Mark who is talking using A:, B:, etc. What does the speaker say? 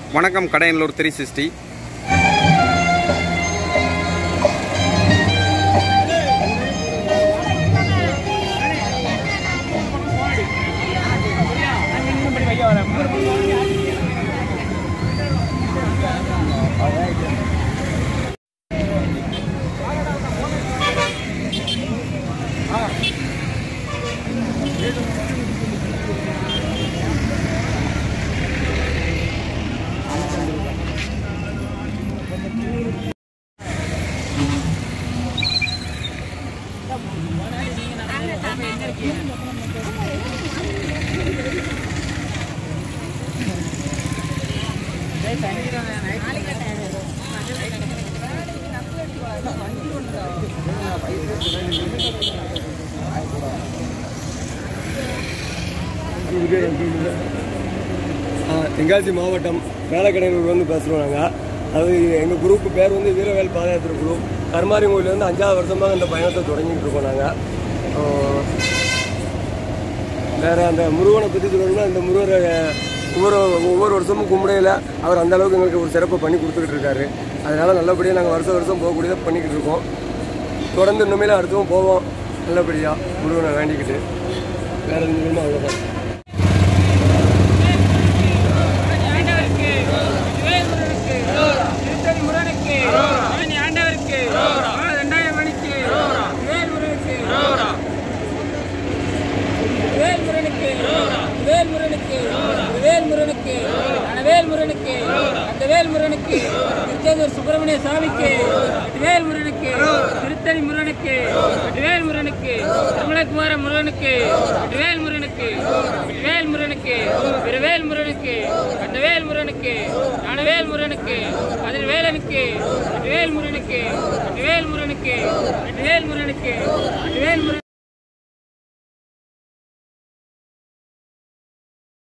A: வணக்கம் Kadayanur three sixty
B: ஆ, தென்காசி மாவட்டம் மேலக்கடையூர் வந்து பேசுகிறோம் நாங்கள் அது எங்கள் குரூப் பேர் வந்து வீரவேல் பாதயாத்திரை குரூப் கருமாரி கோயிலேருந்து அஞ்சாவது வருஷமாக இந்த பயணத்தை தொடங்கிட்டு இருக்கோம் நாங்கள் வேறு அந்த முருகனை பற்றி சொல்லணும்னா இந்த முருகரை ஒவ்வொரு ஒவ்வொரு வருஷமும் கும்பிடையில் அவர் அந்த அளவுக்கு எங்களுக்கு ஒரு சிறப்பை பண்ணி கொடுத்துக்கிட்டு இருக்காரு அதனால் நல்லபடியாக நாங்கள் வருஷம் வருஷம் போகக்கூடியதை பண்ணிக்கிட்டு இருக்கோம் தொடர்ந்து இன்னுமேல அடுத்தவும் போவோம் நல்லபடியாக முருகனை வேண்டிக்கிட்டு வேறு எதுவும் அவ்வளோதான்
C: ஆண்டவருக்கு வேல் முருகனுக்கு திருத்தணி முருகனுக்கு பழனி ஆண்டவருக்கு ரெண்டாயிரம் மணிக்கு வேல் முருகனுக்கு வேல் முருகனுக்கு வேல் முருகனுக்கு வேல் முருகனுக்கு அந்த வேல் முருகனுக்கு அந்த வேல் முருகனுக்கு திருச்செந்தூர் சுப்பிரமணிய சாமிக்கு வேல் முருகனுக்கு திருத்தணி முருகனுக்கு வேல் முருகனுக்கு திருமலகுமார முருகனுக்கு வேல் முருகனுக்கு வேல் முருகனுக்கு வேல் முருகனுக்கு அந்த வேல் முருகனுக்கு அந்த வேல் முருகனுக்கு அதில் வேலனுக்கு வேல் முருகனுக்கு வேல் முருகனுக்கு வேல் முருகனுக்கு வேல் முருகனுக்கு